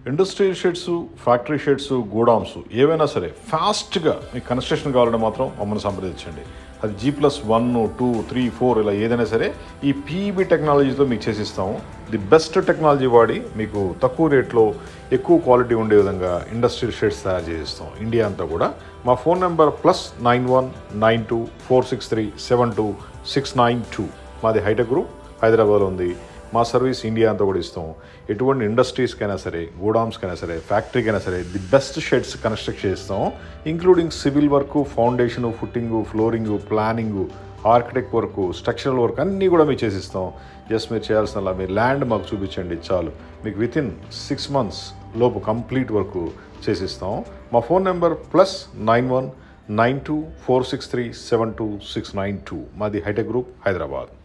industrial sheds factory sheds godowns ఏవైనా సరే ఫాస్ట్గా మీకు కన్స్ట్రక్షన్ కావాలంటే మాత్రం మమ్మల్ని సంప్రదించండి అది G plus one two three four ఇలా ఏదైనా సరే ఈ పీఈబీ టెక్నాలజీతో మీకు చేసిస్తాము ది బెస్ట్ టెక్నాలజీ వాడి మీకు తక్కువ రేట్లో ఎక్కువ క్వాలిటీ ఉండే విధంగా ఇండస్ట్రియల్ షెడ్స్ తయారు చేసిస్తాం ఇండియా అంతా కూడా మా phone number plus nine one nine two four six three seven two six nine two మాది హైటెక్ గ్రూప్ హైదరాబాద్లో ఉంది మా సర్వీస్ ఇండియా అంతా కూడా ఇస్తాం ఎటువంటి ఇండస్ట్రీస్కైనా సరే గోడౌన్స్కైనా సరే ఫ్యాక్టరీకైనా సరే ది బెస్ట్ షెడ్స్ కన్స్ట్రక్ట్ చేస్తాం including civil work foundation footing flooring planning architect work structural work అన్నీ కూడా మీకు చేసిస్తాం జస్ట్ మీరు చేయాల్సిన మీ ల్యాండ్ మాకు చూపించండి చాలు మీకు విత్ ఇన్ సిక్స్ మంత్స్ లోపు కంప్లీట్ వర్క్ చేసిస్తాం మా phone number plus nine one nine two four six three seven two six nine two మాది హైటెక్ గ్రూప్ హైదరాబాద్